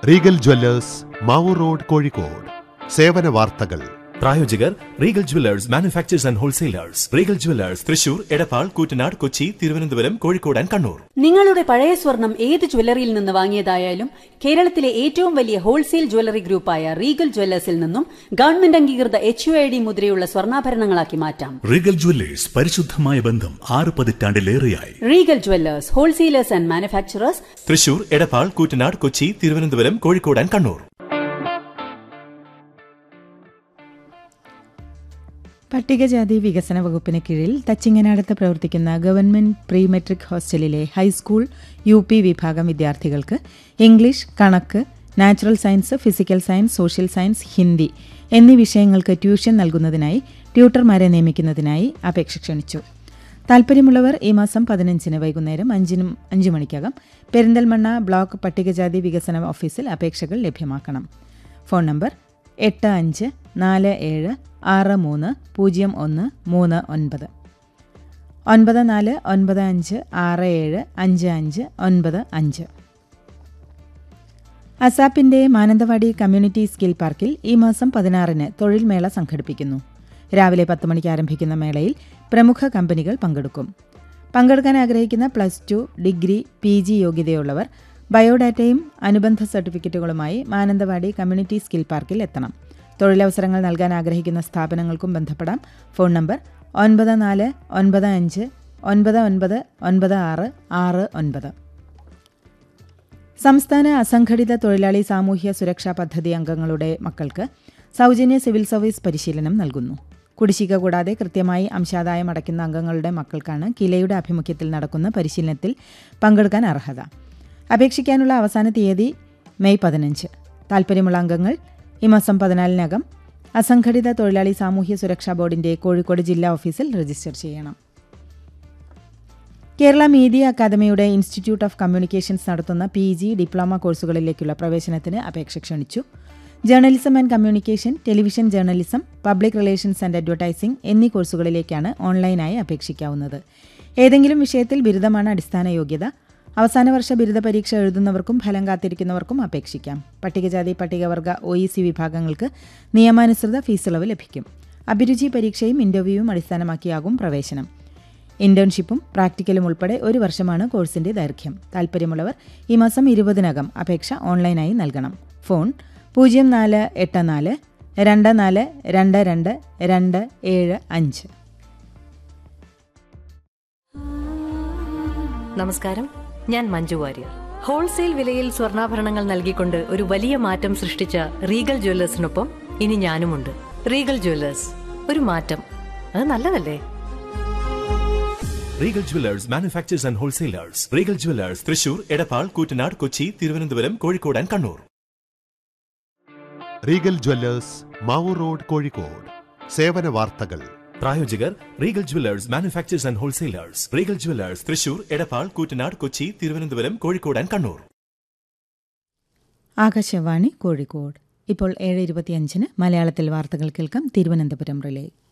Regal jewellers Mavoor road Kozhikode സേവന വാർത്തകൾ പ്രായോജകർ Regal jewellers manufacturers and wholesalers Regal jewellers Thrissur Edappal Koottanad Kochi Thiruvananthapuram Kozhikode and Kannur നിങ്ങളുടെ പഴയ സ്വർണം ഏത് ജ്വല്ലറിയിൽ നിന്ന് വാങ്ങിയതായാലും കേരളത്തിലെ ഏറ്റവും വലിയ ഹോൾസെയിൽ ജ്വല്ലറി ഗ്രൂപ്പായ റീഗൽ ജ്വല്ലേഴ്സിൽ നിന്നും ഗവൺമെന്റ് അംഗീകൃത എച്ച് യു ഐ ഡി മുദ്രയുള്ള സ്വർണ്ണാഭരണങ്ങളാക്കി മാറ്റാം റീഗൽ ജ്വല്ലേഴ്സ് പരിശുദ്ധമായ ബന്ധം ആറ് പതിറ്റാണ്ടിലേറെയായി Regal jewellers wholesalers and manufacturers Thrissur Edappal Koottanad Kochi Thiruvananthapuram Kozhikode and Kannur പട്ടികജാതി വികസന വകുപ്പിന് കീഴിൽ തച്ചിങ്ങനാടത്ത് പ്രവർത്തിക്കുന്ന ഗവൺമെന്റ് പ്രീ മെട്രിക് ഹോസ്റ്റലിലെ ഹൈസ്കൂൾ യു പി വിഭാഗം വിദ്യാർത്ഥികൾക്ക് ഇംഗ്ലീഷ് കണക്ക് natural science physical science social science Hindi എന്നീ വിഷയങ്ങൾക്ക് ട്യൂഷൻ നൽകുന്നതിനായി ട്യൂട്ടർമാരെ നിയമിക്കുന്നതിനായി അപേക്ഷ ക്ഷണിച്ചു താൽപ്പര്യമുള്ളവർ ഈ മാസം പതിനഞ്ചിന് വൈകുന്നേരം അഞ്ചിനും അഞ്ചു മണിക്കകം പെരിന്തൽമണ്ണ ബ്ലോക്ക് പട്ടികജാതി വികസന ഓഫീസിൽ അപേക്ഷകൾ ലഭ്യമാക്കണം ഫോൺ നമ്പർ എട്ട് അഞ്ച് നാല് ഏഴ് ആറ് മൂന്ന് പൂജ്യം ഒന്ന് മൂന്ന് ഒൻപത് ഒൻപത് നാല് ഒൻപത് അഞ്ച് ആറ് ഏഴ് അഞ്ച് അഞ്ച് ഒൻപത് അഞ്ച് അസാപ്പിന്റെ മാനന്തവാടി കമ്മ്യൂണിറ്റി സ്കിൽ പാർക്കിൽ ഈ മാസം പതിനാറിന് തൊഴിൽ മേള സംഘടിപ്പിക്കുന്നു രാവിലെ പത്ത് മണിക്ക് ആരംഭിക്കുന്ന മേളയിൽ പ്രമുഖ കമ്പനികൾ പങ്കെടുക്കും പങ്കെടുക്കാൻ ആഗ്രഹിക്കുന്ന plus two degree P G യോഗ്യതയുള്ളവർ ബയോഡാറ്റയും അനുബന്ധ സർട്ടിഫിക്കറ്റുകളുമായി മാനന്തവാടി കമ്മ്യൂണിറ്റി സ്കിൽ പാർക്കിൽ എത്തണം തൊഴിലവസരങ്ങൾ നൽകാൻ ആഗ്രഹിക്കുന്ന സ്ഥാപനങ്ങൾക്കും ബന്ധപ്പെടാം ഫോൺ നമ്പർ ഒൻപത് നാല് ഒൻപത് അഞ്ച് ഒൻപത് ഒൻപത് ഒൻപത് ആറ് ആറ് ഒൻപത് സംസ്ഥാന അസംഘടിത തൊഴിലാളി സാമൂഹ്യ സുരക്ഷാ പദ്ധതി അംഗങ്ങളുടെ മക്കൾക്ക് സൗജന്യ സിവിൽ സർവീസ് പരിശീലനം നൽകുന്നു കുടിശ്ശിക കൂടാതെ കൃത്യമായി അംശാദായം അടയ്ക്കുന്ന അംഗങ്ങളുടെ മക്കൾക്കാണ് കിലയുടെ ആഭിമുഖ്യത്തിൽ നടക്കുന്ന പരിശീലനത്തിൽ പങ്കെടുക്കാൻ അർഹത അപേക്ഷിക്കാനുള്ള അവസാന തീയതി മെയ് പതിനഞ്ച് താൽപ്പര്യമുള്ള അംഗങ്ങൾ ഈ മാസം പതിനാലിനകം അസംഘടിത തൊഴിലാളി സാമൂഹ്യ സുരക്ഷാ ബോർഡിന്റെ കോഴിക്കോട് ജില്ലാ ഓഫീസിൽ രജിസ്റ്റർ ചെയ്യണം കേരള മീഡിയ അക്കാദമിയുടെ ഇൻസ്റ്റിറ്റ്യൂട്ട് ഓഫ് കമ്മ്യൂണിക്കേഷൻസ് നടത്തുന്ന പി ജി ഡിപ്ലോമ കോഴ്സുകളിലേക്കുള്ള പ്രവേശനത്തിന് അപേക്ഷ ക്ഷണിച്ചു journalism and communication television journalism public relations and advertising എന്നീ കോഴ്സുകളിലേക്കാണ് ഓൺലൈനായി അപേക്ഷിക്കാവുന്നത് ഏതെങ്കിലും വിഷയത്തിൽ ബിരുദമാണ് അടിസ്ഥാന യോഗ്യത അവസാന വർഷ ബിരുദ പരീക്ഷ എഴുതുന്നവർക്കും ഫലം കാത്തിരിക്കുന്നവർക്കും അപേക്ഷിക്കാം പട്ടികജാതി പട്ടികവർഗ ഒ ഇ സി വിഭാഗങ്ങൾക്ക് നിയമാനുസൃത ഫീസ് ഇളവ് ലഭിക്കും അഭിരുചി പരീക്ഷയും ഇന്റർവ്യൂവും അടിസ്ഥാനമാക്കിയാകും പ്രവേശനം ഇന്റേൺഷിപ്പും പ്രാക്ടിക്കലും ഉൾപ്പെടെ ഒരു വർഷമാണ് കോഴ്സിന്റെ ദൈർഘ്യം താൽപ്പര്യമുള്ളവർ ഈ മാസം ഇരുപതിനകം അപേക്ഷ ഓൺലൈനായി നൽകണം ഫോൺ പൂജ്യം നാല് എട്ട് നാല് രണ്ട് നാല് രണ്ട് രണ്ട് രണ്ട് ഏഴ് അഞ്ച് നമസ്കാരം ഞാൻ മഞ്ജു വാര്യർ ഹോൾസെയിൽ വിലയിൽ സ്വർണ്ണാഭരണങ്ങൾ നൽകിക്കൊണ്ട് ഒരു വലിയ മാറ്റം സൃഷ്ടിച്ച റീഗൽ ജ്വല്ലേഴ്സിനൊപ്പം ഇനി ഞാനുമുണ്ട് റീഗൽ ജ്വല്ലേഴ്സ് ഒരു മാറ്റം അത് നല്ലതല്ലേ Regal jewellers manufacturers and wholesalers Regal jewellers Thrissur Edappal Koottanad Kochi Thiruvananthapuram Kozhikode and Kannur Regal jewellers Mavoor road Kozhikode സേവന വാർത്തകൾ പ്രായോജകർ Regal jewellers manufacturers and wholesalers Regal jewellers Thrissur Edappal Koottanad Kochi Thiruvananthapuram Kozhikode and Kannur Akashvani Kozhikode ഇപ്പോൾ ഏഴ് ഇരുപത്തിയഞ്ചിന് മലയാളത്തിൽ വാർത്തകൾ കേൾക്കാം തിരുവനന്തപുരം റിലേ